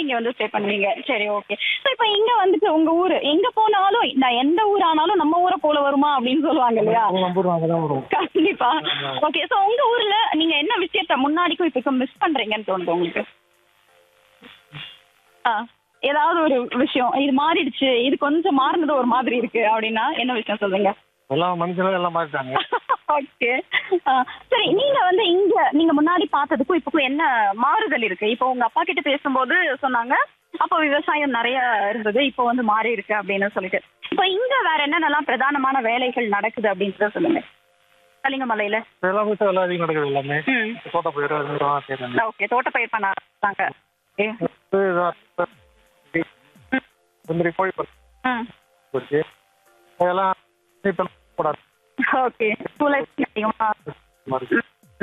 இங்க வந்து ஸ்டே பண்ணுவீங்க சரி ஓகே சோ இப்போ இங்க வந்துட்டு உங்க ஊரு எங்க போனாலும் நான் எந்த ஊர் ஆனாலும் நம்ம ஊரை போல வருமா அப்படின்னு சொல்லுவாங்க இல்லையா நம்பர் அங்கதான் வரும் கண்டிப்பா ஓகே சோ உங்க ஊர்ல நீங்க என்ன விஷயத்த முன்னாடிக்கும் இப்ப மிஸ் பண்றீங்கன்னு தோணுது உங்களுக்கு ஆ ஏதாவது ஒரு விஷயம் இது மாறிடுச்சு இது கொஞ்சம் மாறினது ஒரு மாதிரி இருக்கு அப்படின்னா என்ன விஷயம் சொல்றீங்க எல்லாம் மனுஷங்களும் எல்லாம் மாறிட்டாங்க ஓகே சரி நீங்க வந்து இங்க நீங்க முன்னாடி பார்த்ததுக்கும் இப்பக்கும் என்ன மாறுதல் இருக்கு இப்போ உங்க அப்பா கிட்ட பேசும்போது சொன்னாங்க அப்போ விவசாயம் நிறைய இருந்தது இப்போ வந்து மாறி இருக்கு அப்படின்னு சொல்லிட்டு இப்போ இங்க வேற என்னென்னலாம் பிரதானமான வேலைகள் நடக்குது அப்படின்றத சொல்லுங்க கலிங்கமலையில எல்லாம் விட்டு எல்லாம் அதிகம் நடக்குது எல்லாமே ம் தோட்ட பயிர் அது மாதிரி தான் செய்றாங்க ஓகே தோட்டப்பயிர் பண்ண ஆரம்பிச்சாங்க Okay. இது இதான் இந்த மாதிரி கோழி பண்ணை ம் போச்சு அதெல்லாம் இப்போ கூடாது ஓகே ஸ்கூல் அதிகமா மாதிரி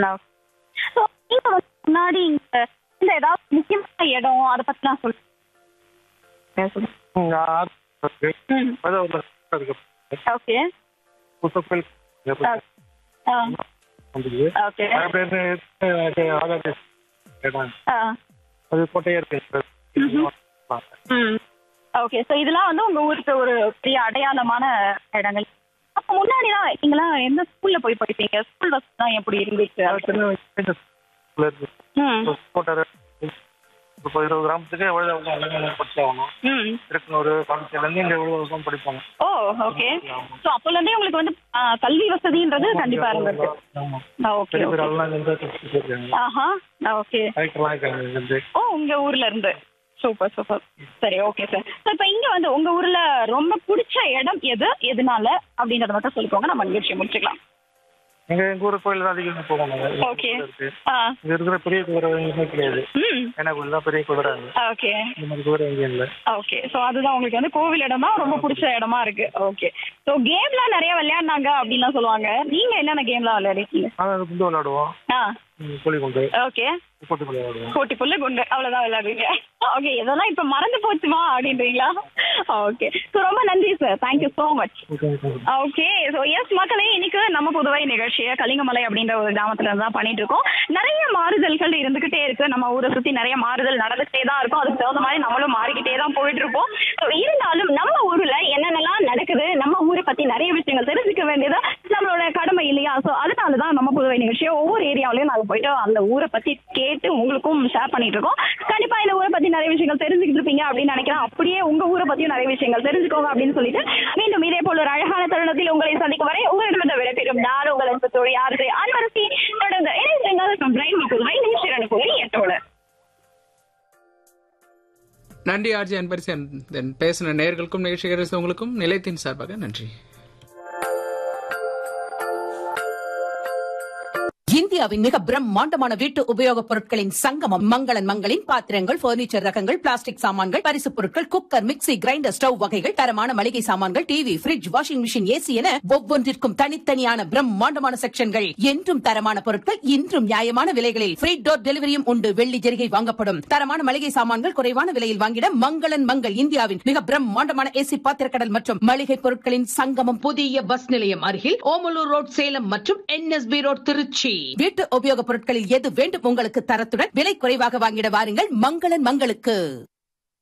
ஸோ நீங்க வந்து முன்னாடி இங்க இந்த ஏதாவது முக்கியமான இடம் அதை பத்திலாம் சொல்லுங்க இங்க ஆறு இருக்கு ம் அது ஒரு இருக்கு ஓகே புத்தகங்கள் ஆ வந்தது ஓகே அப்படியே ஆகாது இடம் ஆ அது கோட்டையே இருக்கு ம் ஓகே ஸோ இதெல்லாம் வந்து உங்க ஊருக்கு ஒரு பெரிய அடையாளமான இடங்கள் அப்போ முன்னாடிலாம் நீங்களாம் எந்த ஸ்கூல்ல போய் படிப்பீங்க ஸ்கூல் பஸ் தான் எப்படி இருந்துச்சு அது சின்ன வயசுல ஸ்கூல்ல இருக்கு ம் கோட்டை இப்போ இருபது கிராமத்துக்கு எவ்வளோ படிச்சாகணும் ம் திருக்கனூர் காலேஜ்லேருந்து இங்கே எவ்வளோ வருஷம் படிப்பாங்க ஓ ஓகே ஸோ அப்போலேருந்தே உங்களுக்கு வந்து ஆ, கல்வி வசதின்றது கண்டிப்பா இருந்திருக்கு ஆமாம் ஓகே பெரிய ஓகே பெரிய ஆளுலாம் இங்கே படிச்சுட்டு இருக்காங்க ஆஹா ஓகே கலெக்டர்லாம் இருக்காங்க இங்கேருந்து ஓ உங்க ஊர்ல இருந்து சூப்பர் சூப்பர் சரி ஓகே சார் இப்போ இங்க வந்து உங்க ஊர்ல ரொம்ப பிடிச்ச இடம் எது எதனால அப்படின்றத மட்டும் சொல்லிக்கோங்க நம்ம நிகழ்ச்சியை முடிச்சுக்கலாம் எங்க எங்க ஊர் கோயில் தான் அதிகம் போவாங்க ஓகே இருக்கு ஆ இங்க இருக்கிற பெரிய குதிரை எங்கேயுமே கிடையாது ம் ஏன்னா கோயில் தான் பெரிய குதிரை அங்க. ஓகே இந்த மாதிரி குதிரை எங்கேயும் இல்லை ஓகே ஸோ அதுதான் உங்களுக்கு வந்து கோவில் இடமா ரொம்ப பிடிச்ச இடமா இருக்கு ஓகே ஸோ கேம்லாம் நிறைய விளையாடினாங்க அப்படின்லாம் சொல்லுவாங்க நீங்க என்னென்ன கேம்லாம் விளையாடிருக்கீங்க ஆனால் அது குண்டு விளையாடுவோம் ஆ ம், கோழி குண்டு ஓகே போட்டு விளையாடுவோம் கோட்டி புல்லு குண்டு அவ்வளவுதான் விளையாடுவீங்க ஓகே இதெல்லாம் இப்ப மறந்து போச்சுமா அப்படின்றீங்களா ஓகே ஸோ ரொம்ப நன்றி sir thank you so much okay okay okay so yes மக்களே இன்னைக்கு நம்ம புதுவை நிகழ்ச்சியை கலிங்கமலை அப்படின்ற ஒரு கிராமத்துல இருந்து தான் பண்ணிட்டு இருக்கோம் நிறைய மாறுதல்கள் இருந்துகிட்டே இருக்கு நம்ம ஊரை சுத்தி நிறைய மாறுதல் நடந்துகிட்டே தான் இருக்கும் அதுக்கு தகுந்த மாதிரி நம்மளும் மாறிக்கிட்டே தான் போயிட்டு இருப்போம் ஸோ இருந்தாலும் நம்ம ஊர்ல என்னென்னலாம் நடக்குது நம்ம ஊரை பத்தி நிறைய விஷயங்கள் தெரிஞ்சுக்க வேண்டியது நம்மளோட கடமை இல்லையா ஸோ அதனால தான் நம்ம புதுவை நிகழ்ச்சியை ஒவ்வொரு ஏரியாவிலையும் நாங்கள் போயிட்டு அந்த ஊரை பத்தி கேட்டு உங்களுக்கும் ஷேர் பண்ணிட்டு இருக்கோம் கண்டிப்பா இந்த ஊரை பத்தி நிறைய விஷயங்கள் தெரிஞ்சுக்கிட்டு இருப்பீங்க அப்படின்னு நினைக்கிறேன் அப்படியே உங்க ஊரை பத்தியும் நிறைய விஷயங்கள் தெரிஞ்சுக்கோங்க அப்படின்னு சொல்லிட்டு மீண்டும் இதே போல ஒரு அழகான தருணத்தில் உங்களை சந்திக்கும் வரை உங்களிடம் விடைபெறும் நான் உங்கள் அன்பு தோழி யாரு அன்பரசி தொடர்ந்து இணைந்திருங்கள் பிரைன் புதுவை நிமிஷம் அனுப்புவை எட்டோட நன்றி ஆர்ஜி அன்பரிசன் தென் பேசின நேயர்களுக்கும் நிகழ்ச்சிகரசு உங்களுக்கும் நிலையத்தின் சார்பாக நன்றி இந்தியாவின் மிக பிரம்மாண்டமான வீட்டு உபயோகப் பொருட்களின் சங்கமம் மங்களன் மங்களின் பாத்திரங்கள் பர்னிச்சர் ரகங்கள் பிளாஸ்டிக் சாமான்கள் பரிசுப் பொருட்கள் குக்கர் மிக்ஸி கிரைண்டர் ஸ்டவ் வகைகள் தரமான மளிகை சாமான்கள் TV fridge washing machine AC என ஒவ்வொன்றிற்கும் தனித்தனியான பிரம்மாண்டமான செக்ஷன்கள் என்றும் தரமான பொருட்கள் இன்றும் நியாயமான விலைகளில் ஃப்ரீ டோர் டெலிவரியும் உண்டு வெள்ளி ஜெரிகை வாங்கப்படும் தரமான மளிகை சாமான்கள் குறைவான விலையில் வாங்கிட மங்களன் மங்கள் இந்தியாவின் மிக பிரம்மாண்டமான ஏசி பாத்திரக்கடல் மற்றும் மளிகை பொருட்களின் சங்கமம் புதிய பஸ் நிலையம் அருகில் ஓமலூர் ரோட் சேலம் மற்றும் என்எஸ்பி ரோட் திருச்சி வீட்டு உபயோகப் பொருட்களில் எது வேண்டும் உங்களுக்கு தரத்துடன் விலை குறைவாக வாங்கிட வாருங்கள் மங்களன் மங்களுக்கு